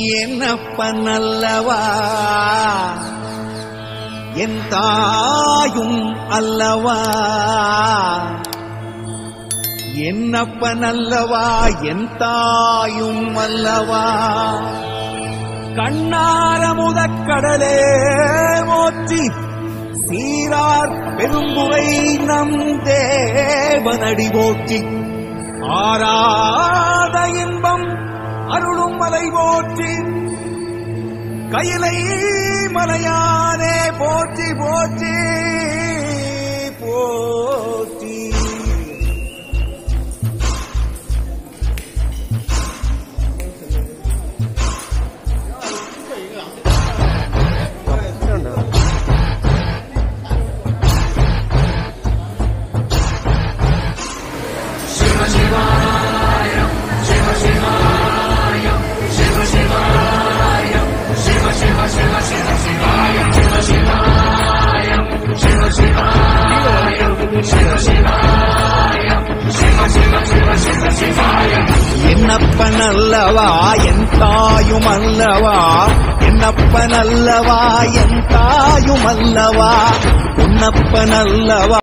என்னப்பன் அல்லவா என் தாயும் அல்லவா என்னப்பன் அல்லவா என் தாயும் அல்லவா கண்ணார முதக்கடலே மோற்றி சீரார் பெரும்புரை நம் தேவனடி போற்றி ஆராத இன்பம் அருளும் மலை போற்றி கையிலை மலையானே போற்றி போற்றி போற்றி என்னப்பன் அல்லவா என் தாயும் அல்லவா என்னப்பன் அல்லவா என் தாயும் அல்லவா உன்னப்பன் அல்லவா